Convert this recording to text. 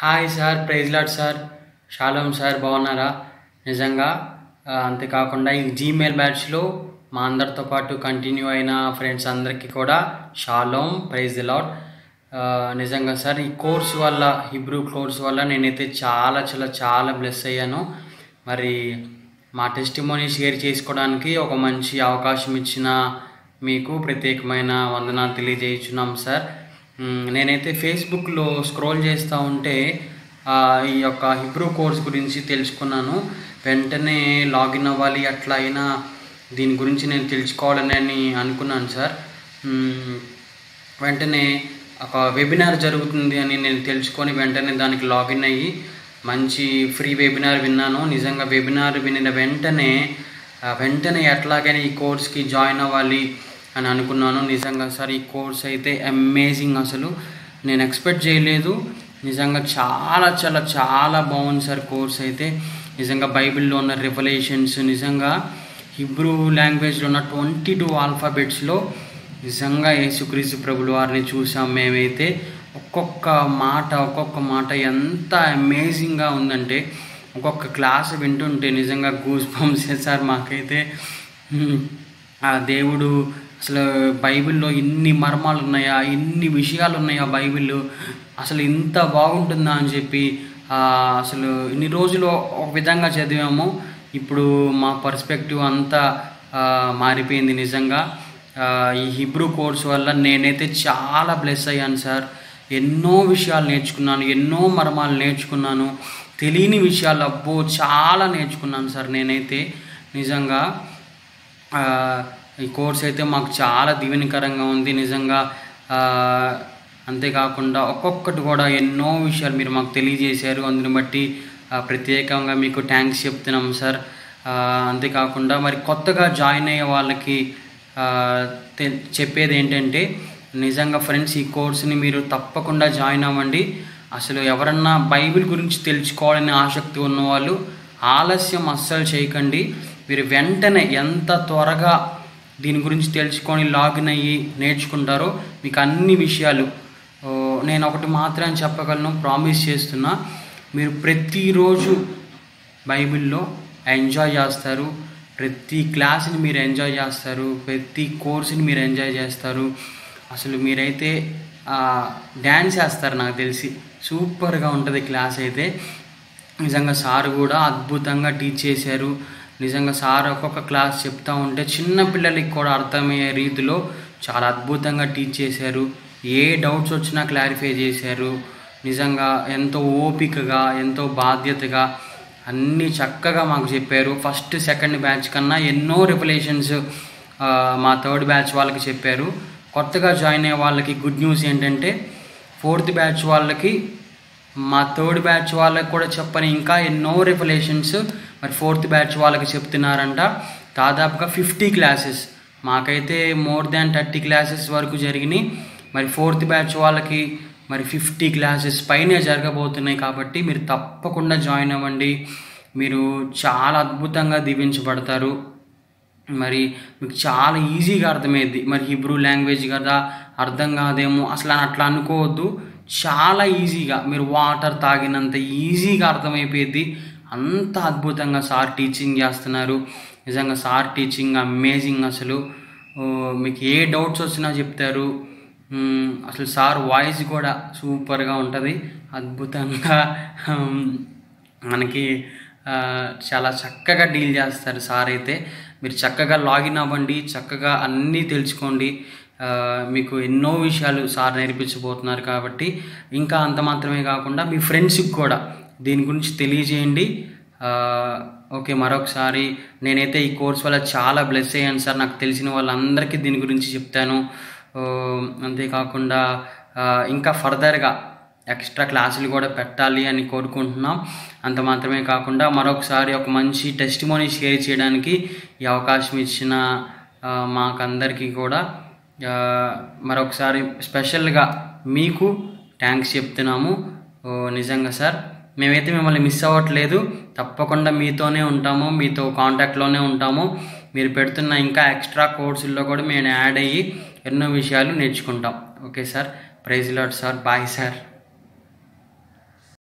hi sir praise Lord sir shalom sir బాగున్నారా నిజంగా ఆ, అంతేకాకుండా ఈ జీమెయిల్ బ్యాచ్లో మా అందరితో పాటు కంటిన్యూ అయిన ఫ్రెండ్స్ అందరికీ కూడా షాలోమ్ ప్రైజ్ లాడ్ నిజంగా సార్ ఈ కోర్స్ వల్ల హిబ్రూ కోర్స్ వల్ల నేనైతే చాలా చాలా చాలా బ్లెస్ అయ్యాను మరి మా టెస్టిమోనీ షేర్ చేసుకోవడానికి ఒక మంచి అవకాశం ఇచ్చిన మీకు ప్రత్యేకమైన వందనాలు తెలియజేయుచున్నాం సార్ మ్, నేనైతే ఫేస్బుక్లో స్క్రోల్ చేస్తూ ఉంటే ఆ, ఈ యొక్క హిబ్రూ కోర్స్ గురించి తెలుసుకున్నాను వెంటనే లాగిన్ అవ్వాలి అట్లా అయినా దీని గురించి నేను తెలుసుకోవాలని అని అనుకున్నాను సార్ మ్, వెంటనే ఒక వెబినార్ జరుగుతుంది అని నేను తెలుసుకొని వెంటనే దానికి లాగిన్ అయ్యి మంచి ఫ్రీ వెబినార్ విన్నాను నిజంగా వెబినార్ వినిన వెంటనే ఆ, వెంటనే ఎట్లాగైనా ఈ కోర్స్కి జాయిన్ అవ్వాలి అని అనుకున్నాను నిజంగా సార్ ఈ కోర్స్ అయితే అమేజింగ్ అసలు నేను ఎక్స్పెక్ట్ చేయలేదు నిజంగా చాలా చాలా చాలా బాగుంది సార్ కోర్స్ అయితే నిజంగా బైబిల్లో ఉన్న రెవల్యూషన్స్ నిజంగా హిబ్రూ లాంగ్వేజ్లో ఉన్న ట్వంటీ టూ ఆల్ఫాబెట్స్లో నిజంగా యేసుక్రీస్తు ప్రభులు వారిని చూసాం మేమైతే ఒక్కొక్క మాట ఒక్కొక్క మాట ఎంత అమేజింగ్గా ఉందంటే ఒక్కొక్క క్లాస్ వింటుంటే నిజంగా గూస్ బంప్స్ సార్ మాకైతే హ్మ్, ఆ దేవుడు అసలు బైబిల్లో ఇన్ని మర్మాలు ఉన్నాయా ఇన్ని విషయాలు ఉన్నాయా బైబిల్ అసలు ఇంత బాగుంటుందా అని చెప్పి ఆ, అసలు ఇన్ని రోజులు ఒక విధంగా చదివాము ఇప్పుడు మా పర్స్పెక్టివ్ అంతా ఆ, మారిపోయింది నిజంగా ఆ, ఈ హిబ్రూ కోర్స్ వల్ల నేనైతే చాలా బ్లెస్ అయ్యాను సార్ ఎన్నో విషయాలు నేర్చుకున్నాను ఎన్నో మర్మాలు నేర్చుకున్నాను తెలియని విషయాలు అబ్బో చాలా నేర్చుకున్నాను సార్ నేనైతే నిజంగా ఆ, ఈ కోర్స్ అయితే మాకు చాలా దీవెనకరంగా ఉంది నిజంగా ఆ, అంతేకాకుండా ఒక్కొక్కటి కూడా ఎన్నో విషయాలు మీరు మాకు తెలియజేశారు అందుని బట్టి ఆ, ప్రత్యేకంగా మీకు థ్యాంక్స్ చెప్తున్నాం సార్ ఆ, అంతేకాకుండా మరి కొత్తగా జాయిన్ అయ్యే వాళ్ళకి ఆ, తె- చెప్పేది ఏంటంటే నిజంగా ఫ్రెండ్స్ ఈ కోర్సుని మీరు తప్పకుండా జాయిన్ అవ్వండి అసలు ఎవరన్నా బైబిల్ గురించి తెలుసుకోవాలనే ఆసక్తి ఉన్నవాళ్ళు ఆలస్యం అస్సలు చేయకండి మీరు వెంటనే ఎంత త్వరగా దీని గురించి తెలుసుకొని లాగిన్ అయ్యి నేర్చుకుంటారో మీకు అన్ని విషయాలు ఓ, నేను ఒకటి మాత్రం చెప్పగలను ప్రామిస్ చేస్తున్నా మీరు ప్రతిరోజు బైబిల్లో ఎంజాయ్ చేస్తారు ప్రతి క్లాస్ని మీరు ఎంజాయ్ చేస్తారు ప్రతి కోర్సుని మీరు ఎంజాయ్ చేస్తారు అసలు మీరైతే డ్యాన్స్ చేస్తారు నాకు తెలిసి సూపర్గా ఉంటుంది క్లాస్ అయితే నిజంగా సార్ కూడా అద్భుతంగా టీచ్ చేశారు నిజంగా సార్ ఒక్కొక్క క్లాస్ చెప్తా ఉంటే చిన్న పిల్లలకి కూడా అర్థమయ్యే రీతిలో చాలా అద్భుతంగా టీచ్ చేశారు ఏ డౌట్స్ వచ్చినా క్లారిఫై చేశారు నిజంగా ఎంతో ఓపికగా ఎంతో బాధ్యతగా అన్నీ చక్కగా మాకు చెప్పారు ఫస్ట్ సెకండ్ బ్యాచ్ కన్నా ఎన్నో రిపలేషన్స్ మా థర్డ్ బ్యాచ్ వాళ్ళకి చెప్పారు కొత్తగా జాయిన్ అయ్యే వాళ్ళకి గుడ్ న్యూస్ ఏంటంటే ఫోర్త్ బ్యాచ్ వాళ్ళకి మా థర్డ్ బ్యాచ్ వాళ్ళకి కూడా చెప్పని ఇంకా ఎన్నో రిఫలేషన్స్ మరి ఫోర్త్ బ్యాచ్ వాళ్ళకి చెప్తున్నారంట దాదాపుగా ఫిఫ్టీ క్లాసెస్ మాకైతే మోర్ దాన్ థర్టీ క్లాసెస్ వరకు జరిగినాయి మరి ఫోర్త్ బ్యాచ్ వాళ్ళకి మరి ఫిఫ్టీ క్లాసెస్ పైనే జరగబోతున్నాయి కాబట్టి మీరు తప్పకుండా జాయిన్ అవ్వండి మీరు చాలా అద్భుతంగా దీవించబడతారు మరి మీకు చాలా ఈజీగా అర్థమైద్ది మరి హిబ్రూ లాంగ్వేజ్ కదా అర్థం కాదేమో అసలు అని అట్లా అనుకోవద్దు చాలా ఈజీగా మీరు వాటర్ తాగినంత ఈజీగా అర్థమైపోయింది అంత అద్భుతంగా సార్ టీచింగ్ చేస్తున్నారు నిజంగా సార్ టీచింగ్ అమేజింగ్ అసలు ఓ, మీకు ఏ డౌట్స్ వచ్చినా చెప్తారు మ్, అసలు సార్ వాయిస్ కూడా సూపర్గా ఉంటుంది అద్భుతంగా హమ్, మనకి ఆ, చాలా చక్కగా డీల్ చేస్తారు సార్ అయితే మీరు చక్కగా లాగిన్ అవ్వండి చక్కగా అన్నీ తెలుసుకోండి ఆ, మీకు ఎన్నో విషయాలు సార్ నేర్పించబోతున్నారు కాబట్టి ఇంకా అంత మాత్రమే కాకుండా మీ ఫ్రెండ్స్కి కూడా దీని గురించి తెలియజేయండి ఆ, ఓకే మరొకసారి నేనైతే ఈ కోర్స్ వల్ల చాలా బ్లెస్ అయ్యాను సార్ నాకు తెలిసిన వాళ్ళందరికీ దీని గురించి చెప్తాను ఆ, అంతేకాకుండా ఆ, ఇంకా ఫర్దర్గా ఎక్స్ట్రా క్లాసులు కూడా పెట్టాలి అని కోరుకుంటున్నాం అంత మాత్రమే కాకుండా మరొకసారి ఒక మంచి టెస్టిమోనీ షేర్ చేయడానికి ఈ అవకాశం ఇచ్చిన ఆ, మాకందరికీ కూడా ఆ, మరొకసారి స్పెషల్గా మీకు థ్యాంక్స్ చెప్తున్నాము ఓ, నిజంగా సార్ మేమైతే మిమ్మల్ని మిస్ అవ్వట్లేదు తప్పకుండా మీతోనే ఉంటాము మీతో కాంటాక్ట్లోనే ఉంటాము మీరు పెడుతున్న ఇంకా ఎక్స్ట్రా కోర్సుల్లో కూడా మేము యాడ్ అయ్యి ఎన్నో విషయాలు నేర్చుకుంటాం okay sir praise Lord sir bye sir